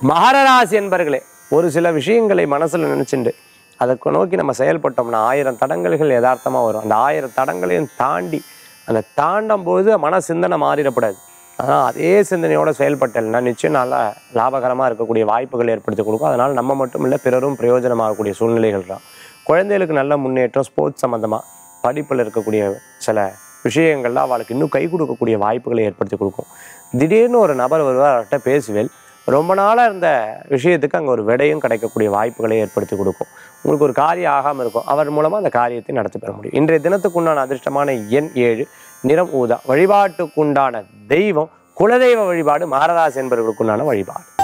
மகரராசி என்பர்களே ஒரு சில விஷயங்களை மனசுல நினைச்சுண்டு அதற்கு நோக்கி நம்ம செயல்பட்டோம்னா ஆயிரம் தடங்கல்கள் யதார்த்தமா வரும் அந்த ஆயிரம் தடங்களையும் தாண்டி அந்த தாண்டும் போது மன சிந்தனை மாறிடக்கூடாது ஆனால் அதே சிந்தனையோட செயல்பட்டேன்னா நிச்சயம் நல்லா லாபகரமாக இருக்கக்கூடிய வாய்ப்புகள் ஏற்படுத்தி கொடுக்கும் அதனால் நம்ம மட்டும் இல்லை பிறரும் பிரயோஜனமாகக்கூடிய சூழ்நிலைகள் தான் குழந்தைகளுக்கு நல்ல முன்னேற்றம் ஸ்போர்ட்ஸ் சம்மந்தமாக படிப்பில் இருக்கக்கூடிய சில விஷயங்கள்ல அவளுக்கு இன்னும் கை கொடுக்கக்கூடிய வாய்ப்புகளை ஏற்படுத்தி கொடுக்கும் திடீர்னு ஒரு நபர் வருவார் அவர்கிட்ட பேசுவேல் ரொம்ப நாளாக இருந்த விஷயத்துக்கு அங்கே ஒரு விடையும் கிடைக்கக்கூடிய வாய்ப்புகளை ஏற்படுத்தி கொடுக்கும் உங்களுக்கு ஒரு காரியம் ஆகாமல் இருக்கும் அவர் மூலமாக அந்த காரியத்தை நடத்தி பெற முடியும் இன்றைய தினத்துக்குண்டான அதிர்ஷ்டமான எண் ஏழு நிறம் ஊதா வழிபாட்டுக்குண்டான தெய்வம் குலதெய்வ வழிபாடு மாரதாஸ் என்பவர்களுக்குண்டான வழிபாடு